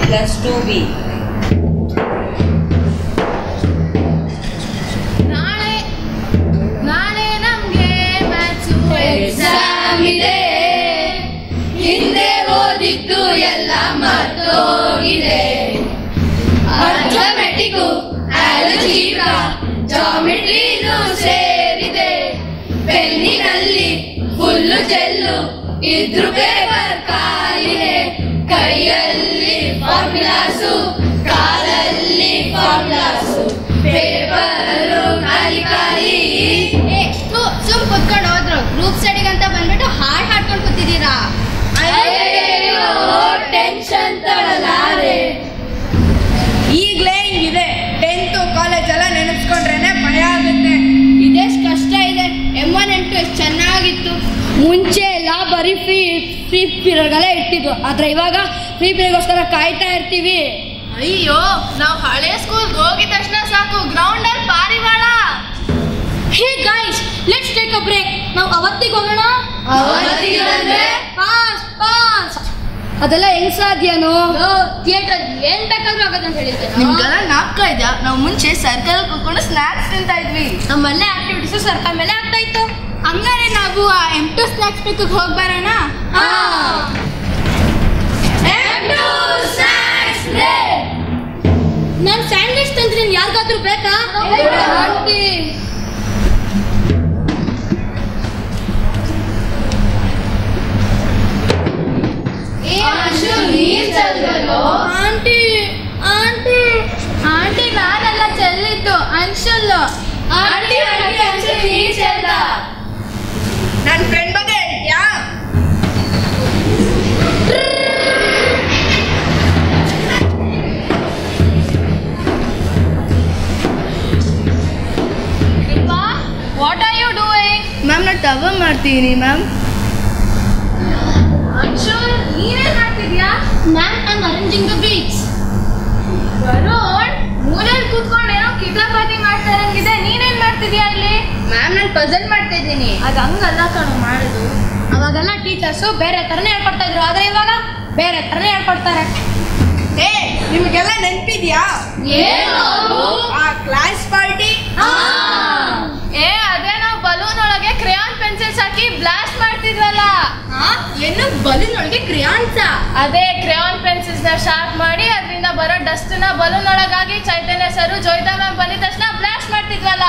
Plus two B ನಾಳೆ ನಾಳೆ ನಮ್ಗೆ ಮ್ಯಾಥ್ಸು ಎಕ್ಸಾಮ್ ಇದೆ ಹಿಂದೆ ಓದಿದ್ದು ಎಲ್ಲ ಮರ್ತೋಗಿದೆ ಅರ್ಥಮೆಟಿಕ್ಕು ಆಲಜಿಬ್ರಾ ಜಾಮೆಟ್ರಿನೂ ಸೇರಿದೆ ಪೆನ್ನಿನಲ್ಲಿ ಫುಲ್ಲು ಜೆಲ್ಲು ಇದ್ರು ಪೇಪರ್ ಕಾಲಿದೆ ಕೈಯಲ್ಲಿ ಫಾರ್ಮುಲಾಸು ಕಾಲಲ್ಲಿ ಫಾರ್ಮುಲಾಸು ಪೇಪರು ಖಾಲಿ ಖಾಲಿ ಸುಮ್ ಕುತ್ಕೊಂಡು ಹೋದ್ರು ಗ್ರೂಪ್ ಸ್ಟಡಿಗೆ ಅಂತ ಬಂದ್ಬಿಟ್ಟು ಹಾಡ್ ಹಾಡ್ಕೊಂಡು ಕೂತಿದ್ದೀರಾ ಟೆನ್ಷನ್ ತಳಲಾರೆ ಈಗಲೇ ಹಿಂಗಿದೆ ಟೆಂತು ಕಾಲೇಜ್ ಎಲ್ಲ ನೆನೆಸ್ಕೊಂಡ್ರೇನೆ ಭಯ ಆಗುತ್ತೆ ಇದೆಷ್ಟು ಕಷ್ಟ ಇದೆ ಎಮ್ ಒನ್ ಎಮ್ ಟು ಎಷ್ಟು ಚೆನ್ನಾಗಿತ್ತು ಮುಂಚೆ ಎಲ್ಲ ಬರೀ ಫ್ರೀ ಫ್ರೀ ಪೀರಿಯಡ್ಗಳೇ ಇರ್ತಿದ್ವು ಆದ್ರೆ ಇವಾಗ ಫ್ರೀ ಪೀರಿಯಡ್ಗೋಸ್ಕರ ಕಾಯ್ತಾ ಇರ್ತೀವಿ ಅಯ್ಯೋ ನಾವು ಹಳೆ ಸ್ಕೂಲ್ಗೆ ಹೋಗಿದ ತಕ್ಷಣ ಸಾಕು ಗ್ರೌಂಡ್ ಅಲ್ಲಿ ಪಾರಿವಾಳ hey guys let's take a break ನಾವು ಅವತ್ತಿಗೆ ಹೋಗೋಣ ಫಾಸ್ಟ್ ಫಾಸ್ಟ್ ಅದೆಲ್ಲ ಹೆಂಗ್ ಸಾಧ್ಯನೋ ಥಿಯೇಟರ್ ಏನ್ ಬೇಕಾದ್ರೂ ಆಗೋದಂತ ಹೇಳಿದ್ದೆ ನಿಮ್ಗೆಲ್ಲ ನಾಪ್ಕ ಇದೆಯಾ ನಾವು ಮುಂಚೆ ಸರ್ಕಲ್ ಕೂತ್ಕೊಂಡು ಸ್ನಾಕ್ಸ್ ತಿಂತಾ ಇದ್ವಿ ನಮ್ಮೆಲ್ಲ ಆಕ್ಟಿವಿಟೀಸ್ ಸರ್ಕಲ್ ಮೇಲೆ ಆಗ್ತಾ ಇತ್ತು ಹಂಗಾರೆ ನಾವು ಆ ಎಂ ಟು ಸ್ನಾಕ್ಸ್ ಬೇಕಿಗೆ ಹೋಗಿ ಬರೋಣ ನಾನು ಸ್ಯಾಂಡ್ವಿಚ್ ತಂದ್ರೆ ಯಾರಿಗಾದ್ರೂ ಬೇಕಾ ಆಂಟಿ ಆಂಟಿ ಆಂಟಿ ಆಂಟಿ ನಾನೆಲ್ಲ ಚೆಲ್ಲಿದ್ದು ಅನ್ಶಲ್ ಆಂಟಿ ಆಂಟಿ ಅನ್ಶಲ್ ನೀರ್ ಚೆಲ್ಲ ನನ್ನ ಫ್ರೆಂಡ್ ಬಗ್ಗೆ ಹೇಳ್ತೀಯಾ what are you doing ma'am ನಾನು ಟವ ಮಾಡ್ತೀನಿ ಮ್ಯಾಮ್ ಅನ್ಶುಲ್ ನೀನೇನ್ ಮಾಡ್ತಿದ್ಯಾ ma'am I arranging the beats Varun ಮೂಲೆಯಲ್ಲಿ ಕೂತ್ಕೊಂಡು ಏನೋ ಕಿತಾಪಾತಿ ಮಾಡ್ತಾ ಇರಂಗಿದೆ ನೀನೇನ್ ಮಾಡ್ತಿದ್ಯಾ ಇಲ್ಲಿ ಮ್ಯಾಮ್ ನಾನು ಪಜಲ್ ಮಾಡ್ತಾ ಇದ್ದೀನಿ ಅದು ಹಂಗಲ್ಲ ಕಣೋ ಮಾಡುದು ಅವಾಗೆಲ್ಲ ಟೀಚರ್ಸು ಬೇರೆ ಥರನೇ ಹೇಳ್ಕೊಡ್ತಾ ಇದ್ರು ಆದ್ರೆ ಇವಾಗ ಬೇರೆ ಥರನೇ ಹೇಳ್ಕೊಡ್ತಾರೆ ಏ ನಿಮಗೆಲ್ಲ ನೆನಪಿದ್ಯಾ ಆ ಕ್ಲಾಸ್ ಪಾರ್ಟಿ ಏ ಅದೇ ನಾವು ಬಲೂನ್ ಒಳಗೆ ಕ್ರೇಯಾನ್ ಪೆನ್ಸಿಲ್ಸ್ ಹಾಕಿ ಬ್ಲಾಸ್ಟ್ ಮಾಡ್ತಿದ್ವಲ್ಲ ಏನು ಬಲೂನ್ ಒಳಗೆ ಕ್ರಿಯಾನ್ಸ ಅದೇ ಕ್ರೇಯಾನ್ ಪೆನ್ಸಿಲ್ಸ್ ನ ಶಾರ್ಪ್ ಮಾಡಿ ಅದರಿಂದ ಬರೋ ಡಸ್ಟ್ ನ ಬಲೂನ್ ಒಳಗಾಗಿ ಚೈತನ್ಯ ಸರು ಜೋಯ್ತಾ ಮ್ಯಾಮ್ ಬಂದಿದ ತಕ್ಷಣ ಬ್ಲಾಸ್ಟ್ ಮಾಡ್ತಿದ್ವಲ್ಲ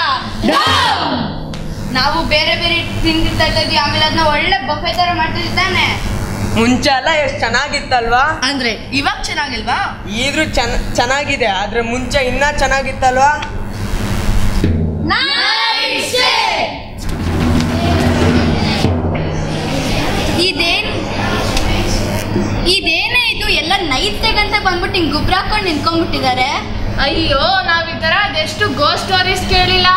ನಾವು ಬೇರೆ ಬೇರೆ ತಿಂದಿರ್ತಾ ಇದ್ವಿ ಆಮೇಲೆ ಅದನ್ನ ಒಳ್ಳೆ ಬಫೆ ತರ ಮಾಡ್ತಿದ್ದಾನೆ ಮುಂಚೆ ಎಲ್ಲ ಎಷ್ಟು ಚೆನ್ನಾಗಿತ್ತಲ್ವಾ ಅಂದ್ರೆ ಇವಾಗ ಚೆನ್ನಾಗಿಲ್ವಾ ಈದ್ರೂ ಚೆನ್ನ ಚೆನ್ನಾಗಿದೆ ಆದ್ರೆ ಮುಂಚೆ ಇನ್ನ ಚೆನ್ನಾಗಿತ್ತಲ್ವಾ ಇದೇನ್ ಇದೇನೇ ಇದು ಎಲ್ಲ ನೈತ್ಯಗಂತ ಬಂದ್ಬಿಟ್ಟು ಹಿಂಗ್ ಗುಬ್ರ ಹಾಕೊಂಡು ನಿಂತ್ಕೊಂಡ್ಬಿಟ್ಟಿದ್ದಾರೆ ಅಯ್ಯೋ ನಾವ್ ಈ ತರ ಅದೆಷ್ಟು ಗೋ ಸ್ಟೋರೀಸ್ ಕೇಳಿಲ್ಲ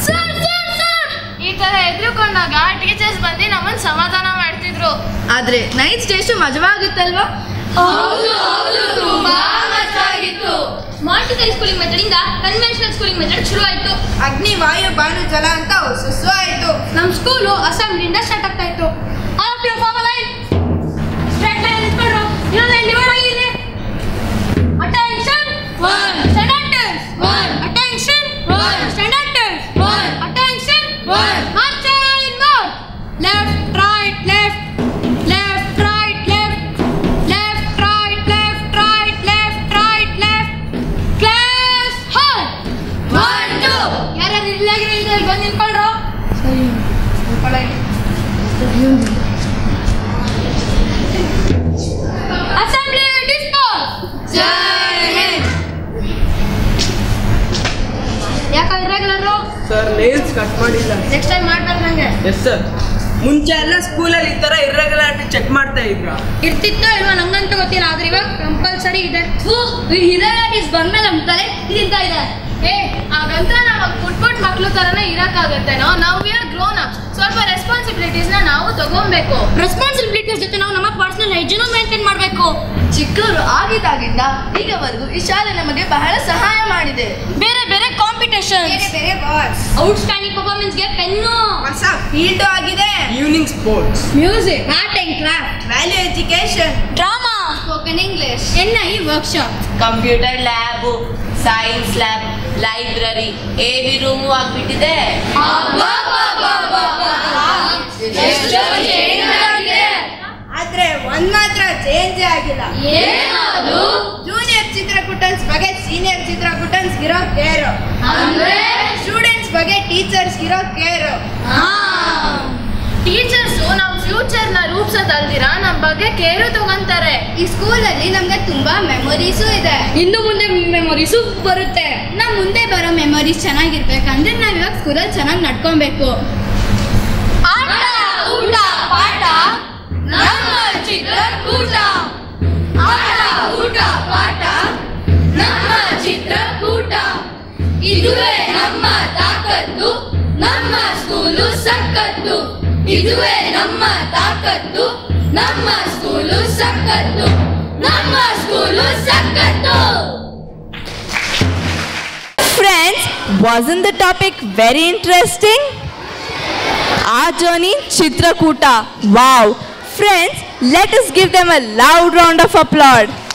ಈ ತರ ಎದ್ರುಕೊಂಡಾಗ ಟೀಚರ್ಸ್ ಬಂದು ನಮ್ಮನ್ನ ಸಮಾಧಾನ ಮಾಡ್ತಿದ್ರು ಆದ್ರೆ ನೈಟ್ ಸ್ಟೇಷನ್ ಮಜವಾಗಿತ್ತಲ್ವಾ ಮಾಲ್ಟಿಕಲ್ ಸ್ಕೂಲಿಂಗ್ ಮೆಥಡ್ ಇಂದ ಕನ್ವೆನ್ಷನಲ್ ಸ್ಕೂಲಿಂಗ್ ಮೆಥಡ್ ಶುರು ಆಯ್ತು ಅಗ್ನಿ ವಾಯು ಬಾನು ಜಲ ಅಂತ ಹೊಸ ಆಯ್ತು ನಮ್ ಸ್ಕೂಲು ಅಸೆಂಬ್ಲಿಯಿಂದ ಸ್ಟಾರ್ಟ್ ಆಗ್ತಾ ಇತ್ತು all of you form line straight line ನಿಂತ್ಕೊಂಡ್ರು ಇನ್ನೊಂದು ಲೈನ್ ಡಿವೈಡ್ ಆಗಿದೆ attention one standards one attention one standards one attention one march in march left right left left right left left right left right left right left class hall one two ಯಾರ್ಯಾರು ಇಲ್ಲಾಗಿರೋ ಇಲ್ಲಿ ಬಂದು ನಿಂತ್ಕೊಳ್ರು assembly dispose ಯಾಕ irregular sir nails cut ಮಾಡಿಲ್ಲ next time ಮಾಡ್ಬೇಕು ನಂಗೆ yes sir ಮುಂಚೆ ಎಲ್ಲ ಸ್ಕೂಲಲ್ಲಿ ಈ ತರ ಇರ್ರೆಗ್ಯುಲಾರಿಟಿ ಚೆಕ್ ಮಾಡ್ತಾ ಇದ್ರ ಇರ್ತಿತ್ತೋ ಇಲ್ವಾ ನಂಗಂತೂ ಗೊತ್ತಿಲ್ಲ ಆದ್ರೆ ಇವಾಗ ಕಂಪಲ್ಸರಿ ಇದೆ ಇರಾಟಿಸ್ ಬಂದ್ಮೇಲೆ ನಮ್ಮ ತಲೆ ತಿಂತ ಇದೆ ಏ ಹಾಗಂತ ನಾವು ಪುಟ್ ಪುಟ್ ಮಕ್ಳು ತರನೇ ಇರಕ್ಕಾಗತ್ತೇನೋ ನಾವು ವಿ ಆರ್ ಗ್ರೋನ್ ಅಪ್ ಸ್ವಲ್ಪ ರೆಸ್ಪಾನ್ಸಿಬಿಲಿಟೀಸ್ ನ ನಾವು ತಗೊಬೇಕು ರೆಸ್ಪಾನ್ಸಿಬಿಲಿಟೀಸ್ ಜೊತೆ ನಾವು ನಮ್ಮ ಪರ್ಸನಲ್ ಹೈಜೀನು ಮೇಂಟೈನ್ ಮಾಡಬೇಕು ಚಿಕ್ಕವರು ಆಗಿದ್ದಾಗಿಂದ ಈಗವರೆಗೂ ಈ ಶಾಲೆ ನಮಗೆ ಬಹಳ ಸಹಾಯ ಮಾಡಿದೆ ಬೇರೆ ಬೇರೆ ಕಾಂಪಿಟೇಷನ್ ಬೇರೆ ಬೇರೆ ಬಾಸ್ ಔಟ್ಸ್ಟ್ಯಾಂಡಿಂಗ್ ಪರ್ಫಾರ್ಮೆನ್ಸ್ಗೆ ಪೆನ್ನು ಹೊಸ ಫೀಲ್ಡ್ ಆಗಿದೆ evening sports music art and craft value education drama spoken spoken English N I workshop computer lab science lab library AV room ಆಗ್ಬಿಟ್ಟಿದೆ ಆದ್ರೆ ಒಂದ್ ಮಾತ್ರ ಚೇಂಜ್ ಆಗಿಲ್ಲ ಜೂನಿಯರ್ ಚಿತ್ರಕೂಟನ್ಸ್ ಬಗ್ಗೆ ಸೀನಿಯರ್ ಚಿತ್ರಕೂಟನ್ಸ್ ಇರೋ ಕೇರು ಸ್ಟೂಡೆಂಟ್ಸ್ ಬಗ್ಗೆ ಟೀಚರ್ಸ್ ಇರೋ ಕೇರು ಟೀಚರ್ಸು ನಮ್ಮ ಫ್ಯೂಚರ್ನ ರೂಪಿಸೋದಲ್ದಿರ ನಮ್ಮ ಬಗ್ಗೆ ಕೇರು ತಗೊಂತಾರೆ ಈ ಸ್ಕೂಲಲ್ಲಿ ನಮ್ಗೆ ತುಂಬಾ ಮೆಮೊರೀಸು ಇದೆ ಇನ್ನು ಮುಂದೆ ಮೆಮೊರೀಸು ಬರುತ್ತೆ ನಮ್ ಮುಂದೆ ಬರೋ ಮೆಮೊರೀಸ್ ಚೆನ್ನಾಗಿರ್ಬೇಕಂದ್ರೆ ನಾವ್ ಇವಾಗ ಸ್ಕೂಲಲ್ಲಿ ಚೆನ್ನಾಗಿ ನಡ್ಕೊಬೇಕು ಆಟ ಊಟ ಪಾಠ ನಮ್ಮ ಚಿತ್ರಕೂಟ ಆಟ ಊಟ ಪಾಠ ನಮ್ಮ ಚಿತ್ರಕೂಟ ಇದುವೇ ನಮ್ಮ ತಾಕತ್ತು ನಮ್ಮ ಸ್ಕೂಲು ಸಕ್ಕತ್ತು ಇದುವೇ ನಮ್ಮ ತಾಕತ್ತು ನಮ್ಮ ಸ್ಕೂಲು ಸಕ್ಕತ್ತು ನಮ್ಮ ಸ್ಕೂಲು ಸಕ್ಕತ್ತು Friends, wasn't the topic very interesting? Our journey Chitrakuta. Wow. Friends, let us give them a loud round of applause.